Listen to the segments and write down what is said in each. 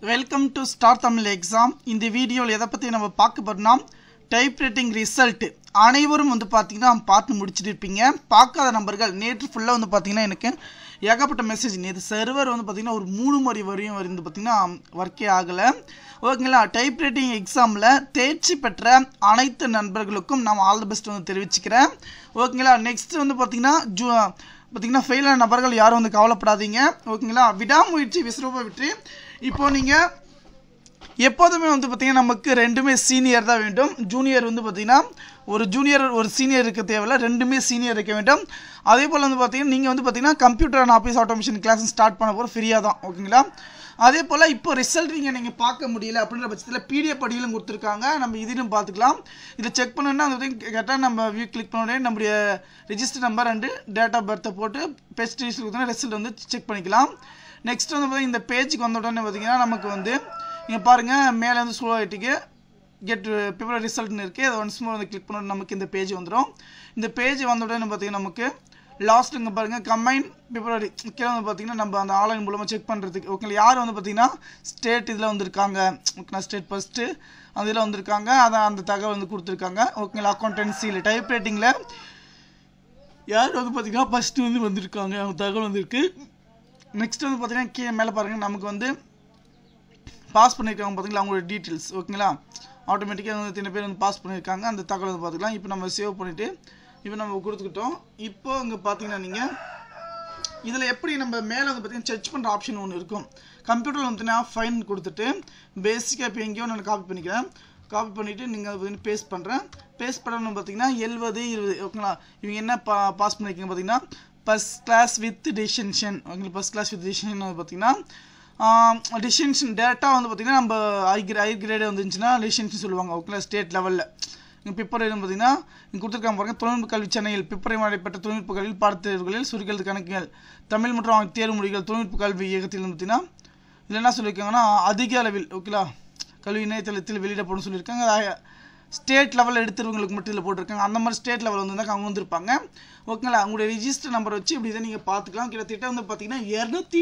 welcome to star Tamil exam இந்த வீடியோவில் எதை பற்றி நம்ம பார்க்க போறோம்னா டைப் ரைட்டிங் ரிசல்ட் அனைவரும் வந்து பார்த்தீங்கன்னா பார்த்து முடிச்சிட்டு இருப்பீங்க பார்க்காத நம்பர்கள் நேற்று ஃபுல்லாக வந்து பார்த்தீங்கன்னா எனக்கு ஏகப்பட்ட மெசேஜ் நேற்று சர்வர் வந்து பார்த்தீங்கன்னா ஒரு மூணு முறை வரையும் வந்து பார்த்தீங்கன்னா ஒர்க்கே ஆகலை ஓகேங்களா டைப் ரைட்டிங் எக்ஸாமில் தேர்ச்சி பெற்ற அனைத்து நண்பர்களுக்கும் நான் ஆல் தி பெஸ்ட் வந்து தெரிவிச்சுக்கிறேன் ஓகேங்களா நெக்ஸ்ட் வந்து பார்த்தீங்கன்னா ஜூ பார்த்தீங்கன்னா ஃபெயிலான நபர்கள் யாரும் வந்து கவலைப்படாதீங்க ஓகேங்களா விடாமுயற்சி விஸ்வரூப வெற்றி இப்போ நீங்கள் எப்போதுமே வந்து பார்த்தீங்கன்னா நமக்கு ரெண்டுமே சீனியர் தான் வேண்டும் ஜூனியர் வந்து பார்த்தீங்கன்னா ஒரு ஜூனியர் ஒரு சீனியர் இருக்க தேவையில்ல ரெண்டுமே சீனியர் இருக்க வேண்டும் அதே போல் வந்து பார்த்தீங்கன்னா நீங்கள் வந்து பார்த்தீங்கன்னா computer and office automation class start பண்ண போகிற ஃப்ரீயாக தான் ஓகேங்களா அதே போல் இப்போ ரிசல்ட் நீங்கள் நீங்கள் பார்க்க முடியல அப்படின்ற பட்சத்தில் பிடிஎஃப் படியிலும் கொடுத்துருக்காங்க நம்ம இதிலும் பார்த்துக்கலாம் இதை செக் பண்ணணும்னா அந்த கேட்டால் நம்ம வியூ கிளிக் பண்ண உடனே நம்முடைய register number and date of பர்த்தை போட்டு பெஸ்ட் ரிசல்ட் வந்து செக் பண்ணிக்கலாம் நெக்ஸ்ட் வந்து பார்த்தீங்கன்னா இந்த பேஜுக்கு வந்த உடனே பார்த்தீங்கன்னா நமக்கு வந்து இங்கே பாருங்கள் மேலே வந்து ஸ்லோ ஆகிட்டுக்கு கெட் பேப்பர் ரிசல்ட்னு இருக்குது அதை ஒன்ஸ் மோர் வந்து கிளிக் பண்ண நமக்கு இந்த பேஜ் வந்துடும் இந்த பேஜ் வந்த உடனே பார்த்தீங்கன்னா நமக்கு லாஸ்ட் இங்கே பாருங்கள் கம்பைன் பிப்ரவரி கீழே வந்து பார்த்தீங்கன்னா நம்ம அந்த ஆன்லைன் மூலமாக செக் பண்ணுறதுக்கு ஓகே யார் வந்து பார்த்தீங்கன்னா ஸ்டேட் இதில் வந்திருக்காங்க ஓகேங்களா ஸ்டேட் ஃபஸ்ட்டு அந்த இதில் வந்திருக்காங்க அதான் அந்த தகவல் வந்து கொடுத்துருக்காங்க ஓகேங்களா அக்கௌண்டன்சியில் டைப் ரைட்டிங்கில் யார் வந்து பார்த்தீங்கன்னா ஃபஸ்ட்டு வந்து வந்திருக்காங்க அவங்க தகவல் வந்திருக்கு நெக்ஸ்ட் வந்து பார்த்தீங்கன்னா கீழே மேலே பாருங்கள் நமக்கு வந்து பாஸ் பண்ணியிருக்காங்க பார்த்தீங்களா அவங்களோட டீட்டெயில்ஸ் ஓகேங்களா ஆட்டோமேட்டிக்காக வந்து இத்தனை பேர் வந்து பாஸ் பண்ணியிருக்காங்க அந்த தகவல் வந்து பார்த்துக்கலாம் இப்போ நம்ம சேவ் பண்ணிவிட்டு இப்போ நம்ம கொடுத்துக்கிட்டோம் இப்போ இங்கே பார்த்தீங்கன்னா நீங்கள் இதில் எப்படி நம்ம மேலே வந்து பார்த்தீங்கன்னா செக் பண்ணுற ஆப்ஷன் ஒன்று இருக்கும் கம்ப்யூட்டரில் வந்து நான் ஃபைன் கொடுத்துட்டு பேசிக்காக இப்போ எங்கேயோ நான் காப்பி பண்ணிக்கிறேன் காப்பி பண்ணிவிட்டு நீங்கள் அதை வந்து பேஸ்ட் பண்ணுறேன் பேஸ்ட் பண்ணணும் பார்த்தீங்கன்னா எழுபது இருபது ஓகேங்களா இவங்க என்ன பா பாஸ் பண்ணியிருக்கீங்க பார்த்தீங்கன்னா ஃபஸ்ட் கிளாஸ் வித் டிஸ்டிங்ஷன் ஓகேங்களா ஃபஸ்ட் கிளாஸ் வித் டிஸ்டிங்ஷன் வந்து பார்த்தீங்கன்னா டிஸ்டிங்ஷன் டேரெக்டாக வந்து பார்த்திங்கன்னா நம்ம ஐ கிரே ஐ கிரேடு வந்துருந்துச்சுன்னா டிஸ்டிங்ஷன் சொல்லுவாங்க ஓகேங்களா ஸ்டேட் லெவலில் இங்கே பிப்பரை பார்த்தீங்கன்னா இங்கே கொடுத்துருக்காங்க பாருங்கள் தொழில்நுட்ப கல்வி சென்னையில் பிப்பரை நடைபெற்ற தொழில்நுட்ப கல்வி பாடத்தேர்வுகளில் சுருக்கெழுத்து கணக்குகள் தமிழ் மற்றும் தேர்வு மொழிகள் தொழில்நுட்ப கல்வி இயக்கத்தில் பார்த்தீங்கன்னா இதில் என்ன சொல்லியிருக்காங்கன்னா அதிக அளவில் ஓகேங்களா கல்வி இணையதளத்தில் வெளியிடப்படும் சொல்லியிருக்காங்க ஸ்டேட் லெவலில் எடுத்துருவங்களுக்கு மட்டும் இதில் போட்டிருக்காங்க அந்த மாதிரி ஸ்டேட் லெவலில் வந்து அவங்க வந்திருப்பாங்க ஓகேங்களா உங்களுடைய ரிஜிஸ்டர் நம்பர் வச்சு இப்படி இதை நீங்கள் பார்த்துக்கலாம் கிட்டத்தட்ட வந்து பார்த்தீங்கன்னா இரநூத்தி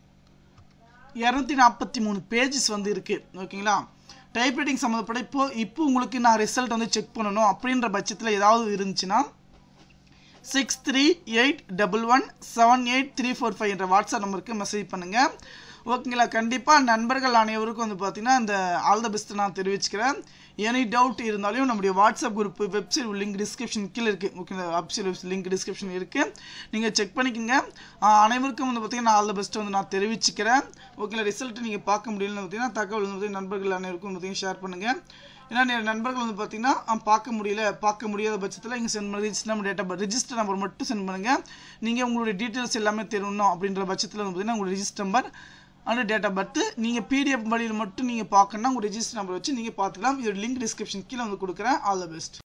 இரநூத்தி நாற்பத்தி மூணு பேஜஸ் வந்து இருக்குது ஓகேங்களா டைப்ரைட்டிங் சம்மந்தப்பட்ட இப்போ இப்போ உங்களுக்கு நான் ரிசல்ட் வந்து செக் பண்ணணும் அப்படின்ற பட்சத்தில் ஏதாவது இருந்துச்சுன்னா six three eight double one seven eight three four five என்ற வாட்ஸ்அப் நம்பருக்கு மெசேஜ் பண்ணுங்கள் ஓகேங்களா கண்டிப்பாக நண்பர்கள் அனைவருக்கும் வந்து பார்த்தீங்கன்னா இந்த ஆல் த பெஸ்ட் நான் தெரிவிச்சுக்கிறேன் எனி டவுட் இருந்தாலும் நம்முடைய WhatsApp group website link description கீழே இருக்குது ஓகேங்களா வெப்சைட் லிங்க் டிஸ்கிரிப்ஷன் இருக்குது நீங்கள் செக் பண்ணிக்கோங்க அனைவருக்கும் வந்து பார்த்தீங்கன்னா ஆல் த பெஸ்ட் வந்து நான் தெரிவிச்சுக்கிறேன் ஓகேங்களா ரிசல்ட் நீங்கள் பார்க்க முடியலன்னு பார்த்தீங்கன்னா தகவல் வந்து பார்த்தீங்கன்னா நண்பர்கள் அனைவருக்கும் பார்த்தீங்கன்னா ஷேர் பண்ணுங்கள் ஏன்னா நிறைய நண்பர்கள் வந்து பார்த்தீங்கன்னா பார்க்க முடியல பார்க்க முடியாத பட்சத்தில் இங்கே சென்ட் பண்ணி register number data register number மட்டும் சென்ட் பண்ணுங்கள் நீங்கள் உங்களுடைய டீட்டெயில்ஸ் எல்லாமே தெரியணும் அப்படின்ற பட்சத்தில் வந்து பார்த்தீங்கன்னா உங்களுடைய register number and date of birth நீங்கள் பிடிஎஃப் வழியில் மட்டும் நீங்கள் பார்க்கணுன்னா உங்கள் ரெஜிஸ்டர் நம்பர் வச்சு நீங்கள் பார்த்துக்கலாம் இதோட லிங்க் டிஸ்கிரிப்ஷன் கீழே வந்து கொடுக்குறேன் ஆல் த பெஸ்ட்